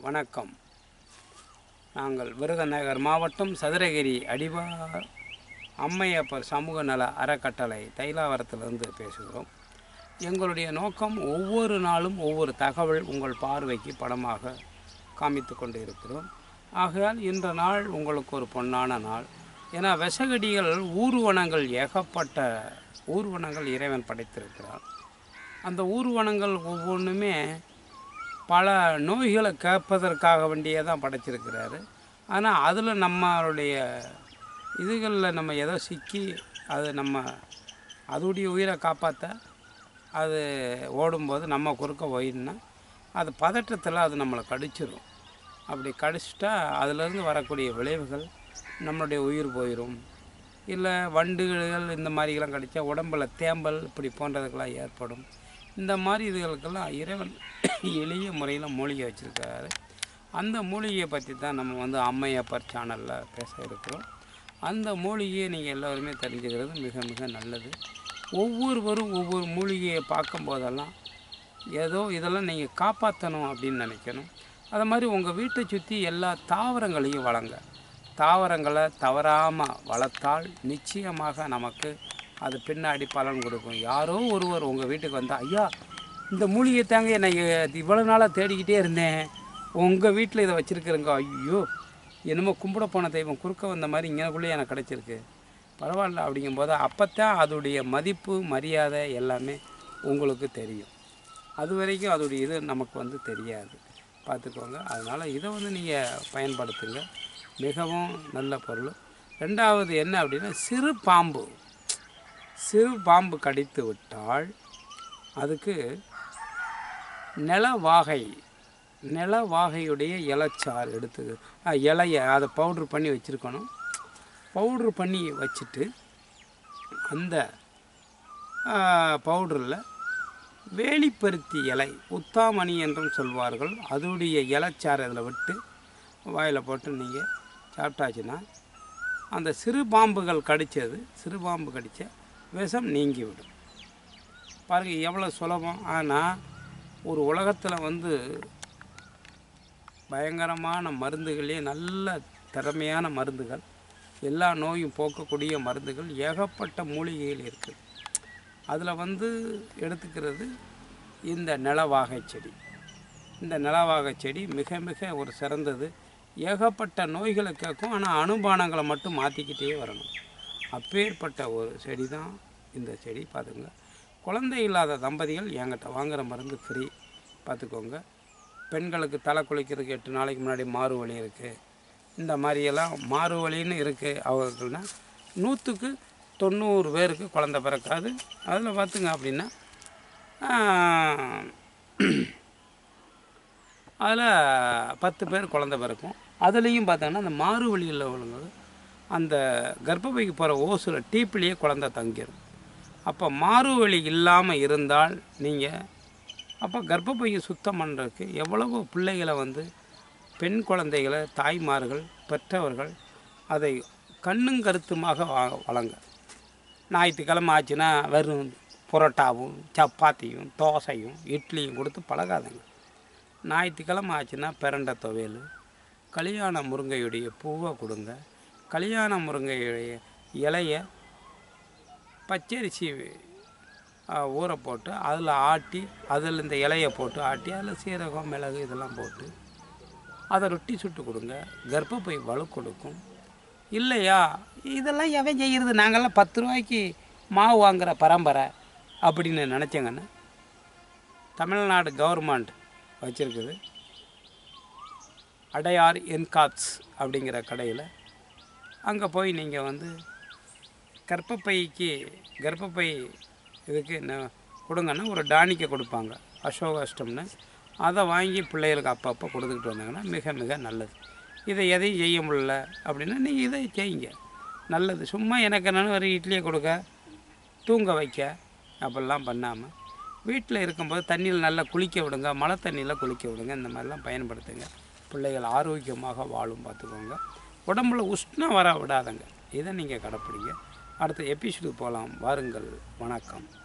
வணக்கம் நாங்கள் விருதுநகர் மாவட்டம் சதுரகிரி அடிவா அம்மையப்பர் சமூக நல அறக்கட்டளை தைலாவரத்திலிருந்து பேசுகிறோம் எங்களுடைய நோக்கம் ஒவ்வொரு நாளும் ஒவ்வொரு தகவல் உங்கள் பார்வைக்கு படமாக காமித்து கொண்டு இருக்கிறோம் ஆகையால் இந்த நாள் உங்களுக்கு ஒரு பொன்னான நாள் ஏன்னா விஷகடிகள் ஊர்வனங்கள் ஏகப்பட்ட ஊர்வனங்கள் இறைவன் படைத்திருக்கிறார் அந்த ஊர்வனங்கள் ஒவ்வொன்றுமே பல நோய்களை கேட்பதற்காக வேண்டியே தான் படைச்சிருக்கிறாரு ஆனால் அதில் நம்மளுடைய இதுகளில் நம்ம ஏதோ சிக்கி அது நம்ம அதோடைய உயிரை காப்பாற்ற அது ஓடும்போது நம்ம குறுக்க ஓயின்னா அது பதட்டத்தில் அது நம்மளை கடிச்சிடும் அப்படி கடிச்சிட்டா அதுலேருந்து வரக்கூடிய விளைவுகள் நம்மளுடைய உயிர் போயிடும் இல்லை வண்டுகள் இந்த மாதிரிலாம் கடித்தா உடம்புல தேம்பல் இப்படி போன்றதுக்கெல்லாம் ஏற்படும் இந்த மாதிரி இதுகளுக்கெல்லாம் இறைவன் எளிய முறையில் மூலிகை வச்சுருக்காரு அந்த மூலிகையை பற்றி தான் நம்ம வந்து அம்மையப்பர் சேனலில் பேச இருக்கிறோம் அந்த மூலிகையை நீங்கள் எல்லோருமே தெரிஞ்சுக்கிறது மிக மிக நல்லது ஒவ்வொருவரும் ஒவ்வொரு மூலிகையை பார்க்கும்போதெல்லாம் ஏதோ இதெல்லாம் நீங்கள் காப்பாற்றணும் அப்படின்னு நினைக்கணும் அது மாதிரி உங்கள் வீட்டை சுற்றி எல்லா தாவரங்களையும் வளங்க தாவரங்களை தவறாமல் வளர்த்தால் நிச்சயமாக நமக்கு அது பின்னாடி பலன் கொடுக்கும் யாரோ ஒருவர் உங்கள் வீட்டுக்கு வந்தால் ஐயா இந்த மூலிகை தாங்க நான் இவ்வளோ நாளாக தேடிக்கிட்டே இருந்தேன் உங்கள் வீட்டில் இதை வச்சுருக்குறேங்க ஐயோ என்னமோ கும்பிட போன தெய்வம் குறுக்க வந்த மாதிரி இங்கனக்குள்ளே எனக்கு கிடச்சிருக்கு பரவாயில்ல அப்படிங்கும்போது அப்போத்தான் அதோடைய மதிப்பு மரியாதை எல்லாமே உங்களுக்கு தெரியும் அது வரைக்கும் அதோடைய இது நமக்கு வந்து தெரியாது பார்த்துக்கோங்க அதனால் இதை வந்து நீங்கள் பயன்படுத்துங்க மிகவும் நல்ல பொருள் ரெண்டாவது என்ன அப்படின்னா சிறு பாம்பு சிறு பாம்பு கடித்து விட்டால் அதுக்கு நிலவாகை நிலவாகையுடைய இலைச்சாறு எடுத்து ஆ, இலைய அதை பவுட்ரு பண்ணி வச்சுருக்கணும் பவுட்ரு பண்ணி வச்சுட்டு அந்த பவுடரில் வேலிப்பருத்தி இலை உத்தாமணி என்றும் சொல்வார்கள் அதோடைய இலைச்சாறு அதில் விட்டு வாயில் போட்டு நீங்கள் சாப்பிட்டாச்சுன்னா அந்த சிறு பாம்புகள் கடித்தது சிறு பாம்பு கடித்த விஷம் நீங்கிவிடும் பாருங்கள் எவ்வளோ சுலபம் ஆனால் ஒரு உலகத்தில் வந்து பயங்கரமான மருந்துகளே நல்ல திறமையான மருந்துகள் எல்லா நோயும் போக்கக்கூடிய மருந்துகள் ஏகப்பட்ட மூலிகைகள் இருக்குது அதில் வந்து எடுத்துக்கிறது இந்த நிலவாகை செடி இந்த நிலவாகை செடி மிக மிக ஒரு சிறந்தது ஏகப்பட்ட நோய்களை கேட்கும் ஆனால் அனுபானங்களை மட்டும் மாற்றிக்கிட்டே வரணும் அப்பேற்பட்ட ஒரு செடி தான் இந்த செடி பார்த்துங்க குழந்தை இல்லாத தம்பதிகள் என்கிட்ட வாங்குகிற மருந்து ஃப்ரீ பார்த்துக்கோங்க பெண்களுக்கு தலை குளிக்கிறதுக்கு எட்டு நாளைக்கு முன்னாடி மாறு வலி இருக்குது இந்த மாதிரியெல்லாம் மாறு வலின்னு இருக்குது அவங்களுக்குன்னா நூற்றுக்கு தொண்ணூறு பேருக்கு குழந்த பிறக்காது அதில் பார்த்துங்க அப்படின்னா அதில் பத்து பேர் குழந்த பிறக்கும் அதுலேயும் பார்த்தோன்னா அந்த மாறு வழியில் உள்ளவங்க அந்த கர்ப்பப்பைக்கு போகிற ஓசில் டீப்பிலேயே குழந்த தங்கிடும் அப்போ மாறு வழி இல்லாமல் இருந்தால் நீங்கள் அப்போ கர்ப்பப்பையை சுத்தம் பண்ணுறதுக்கு எவ்வளவோ பிள்ளைகளை வந்து பெண் குழந்தைகளை தாய்மார்கள் பெற்றவர்கள் அதை கண்ணும் கருத்துமாக வா வழங்க ஞாயிற்றுக்கிழமை ஆச்சுன்னா வெறும் புரோட்டாவும் சப்பாத்தியும் தோசையும் இட்லியும் கொடுத்து பழகாதுங்க ஞாயிற்றுக்கிழமை ஆச்சுன்னா பிரண்டை துவையல் கல்யாண முருங்கையுடைய பூவை கொடுங்க கல்யாண முருங்கையுடைய இலைய பச்சரிசி ஆ, ஊற போட்டு அதில் ஆட்டி அதில் இந்த இலையை போட்டு ஆட்டி அதில் சீரகம் மிளகு இதெல்லாம் போட்டு அதை ரொட்டி சுட்டு கொடுங்க கர்ப்பப்பை வலு கொடுக்கும் இல்லையா இதெல்லாம் எவன் செய்கிறது நாங்கள்லாம் பத்து ரூபாய்க்கு மாவு வாங்குகிற பரம்பரை அப்படின்னு நினச்சேங்கன்னு தமிழ்நாடு கவர்மெண்ட் வச்சுருக்குது அடையார் என்காப்ஸ் அப்படிங்கிற கடையில் அங்கே போய் நீங்கள் வந்து கர்ப்பப்பைக்கு கர்ப்பப்பை இதுக்கு என்ன கொடுங்கன்னா ஒரு டானிக்கை கொடுப்பாங்க அசோகாஷ்டம்னு அதை வாங்கி பிள்ளைகளுக்கு அப்பப்போ கொடுத்துக்கிட்டு வந்தாங்கன்னா மிக மிக நல்லது இதை எதையும் செய்ய முடியல அப்படின்னா நீங்கள் இதை செய்யுங்க நல்லது சும்மா எனக்கு என்னன்னு ஒரு இட்லியை கொடுக்க தூங்க வைக்க அப்படிலாம் பண்ணாமல் வீட்டில் இருக்கும்போது தண்ணியில் நல்லா குளிக்க விடுங்க மழை தண்ணியில் குளிக்க விடுங்க இந்த மாதிரிலாம் பயன்படுத்துங்க பிள்ளைகள் ஆரோக்கியமாக வாழும் பார்த்துக்கோங்க உடம்புல உஷ்ணம் வர விடாதங்க இதை நீங்கள் கடைப்பிடிங்க அடுத்த எபிசோடு போகலாம் வாருங்கள் வணக்கம்